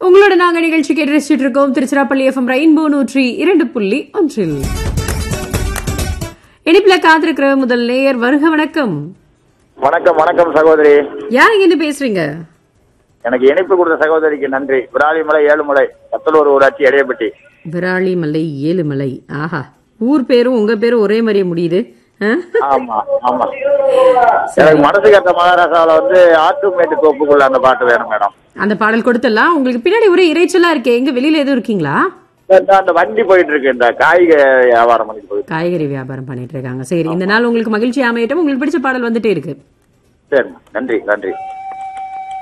உங்களோட நாங்க நிகழ்ச்சி கேட்டு ரசிச்சுட்டு இருக்கோம் திருச்சிராப்பள்ளி எஃப்எம் ரெயின்போ நூற்றி இரண்டு புள்ளி ஒன்றில் இனிப்புல காத்திருக்கிற முதல் நேயர் வருக வணக்கம் வணக்கம் வணக்கம் சகோதரி யாருங்க என்ன பேசுறீங்க எனக்கு இணைப்பு கொடுத்த சகோதரிக்கு நன்றி விராலிமலை ஏழுமலை கத்தலூர் ஊராட்சி இடையப்பட்டி விராலிமலை ஏழுமலை ஆஹா ஊர் பேரும் உங்க பேரும் ஒரே மாதிரியே முடியுது ஆ? ஆமா ஆமா எனக்கு மனசுக்கு ஏற்ற மகாராஷ்டிராவில வந்து ஆத்துமேட்டு தோப்புக்குள்ள அந்த பாட்டு வேணும் மேடம் அந்த பாடல் கொடுத்துடலாம் உங்களுக்கு பின்னாடி ஒரே இறைச்சலா இருக்கே எங்க வெளியில எதுவும் இருக்கீங்களா இந்த அந்த வண்டி போயிட்டு இருக்கு இந்த காய்க வியாபாரம் பண்ணிட்டு போயிட்டு காய்கறி வியாபாரம் பண்ணிட்டு இருக்காங்க சரி இந்த நாள் உங்களுக்கு மகிழ்ச்சி அமையட்டும் உங்களுக்கு பிடிச்ச பாடல் வந்துட்டே இருக்கு சரி நன்றி நன்றி